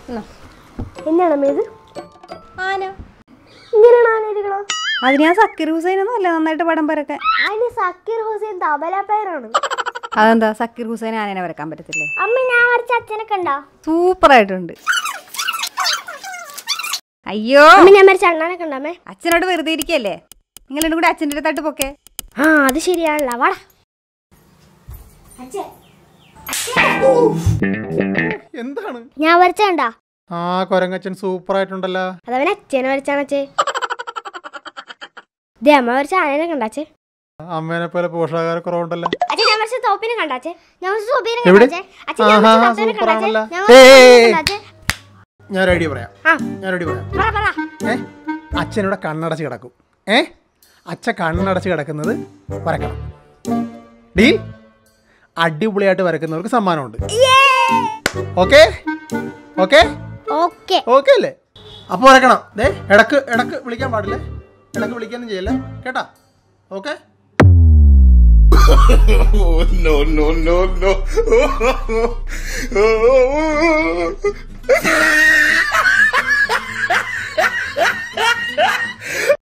എന്നാണ് അമ്മ ഇത് ആന ഇങ്ങനെയാണ് ആനയിരിക്കണോ അതിന് ഞാൻ സക്കീർ ഹുസൈനൊന്നും അല്ല നന്നായിട്ട് പടം വരക്കാൻ അതിന് സക്കീർ ഹുസൈൻ തബല പ്ലെയറാണ് അതെന്താ സക്കീർ ഹുസൈൻ ആനനെ വരക്കാൻ പറ്റത്തില്ലേ അമ്മ ഞാൻ വരച്ച അച്ഛനെ കണ്ടോ സൂപ്പർ ആയിട്ടുണ്ട് അയ്യോ അമ്മ ഞാൻ വരച്ച അണ്ണാനെ കണ്ടോ അമ്മേ അച്ഛനോട് വെറുതെ ഇരിക്കല്ലേ നിങ്ങൾ രണ്ടും കൂടെ അച്ഛൻ്റെ അടുത്തായിട്ട് പൊക്കെ ആ അത് ശരിയാണല്ലോ വാടാ എന്താണ് ഞാൻ വരച്ച കണ്ടാ ആ കൊരങ്ങച്ചൻ സൂപ്പർ ആയിട്ടുണ്ടല്ലോ അതവൻ അച്ഛനെ വരച്ചാണ് അച്ഛേ ദേ അമ്മ വരച്ച ആനനെ കണ്ടാച്ചേ അമ്മേനെ പോലെ പോഷകാഹാര കുറവുണ്ടല്ലോ അച്ഛൻ ഞാൻ വരച്ച തോപ്പിനെ കണ്ടാച്ചേ ഞാൻ വരച്ച തോപ്പിനെ എവിടെ? കണ്ടാച്ചേ അച്ഛൻ ഞാൻ ആഹാ, വരച്ച തോപ്പിനെ സൂപ്പർ കണ്ടാച്ചേ ആണല്ലോ. ഞാൻ വരച്ച തോപ്പിനെ ഏയ്. കണ്ടാച്ചേ ഞാൻ ഒരു ഐഡിയ പറയാം ആ ഞാൻ ഒരു ഐഡിയ പറയാം പറ പറ ഏ അച്ഛനിവിടെ കണ്ണടച്ച് കിടക്കും ഏ അച്ഛൻ കണ്ണടച്ച് കിടക്കുന്നത് വരക്കണം ഡീൽ അടിപൊളിയായിട്ട് വരക്കുന്നവർക്ക് സമ്മാനമുണ്ട് ഓക്കെ ഓക്കെ ഓക്കെ ഓക്കെ അല്ലേ അപ്പോൾ വരക്കണം ദേ ഇടക്ക് ഇടക്ക് വിളിക്കാൻ പാടില്ലേ ഇടക്ക് വിളിക്കാനും ചെയ്യല്ലേ കേട്ടാ okay Oh, no, no, no, no.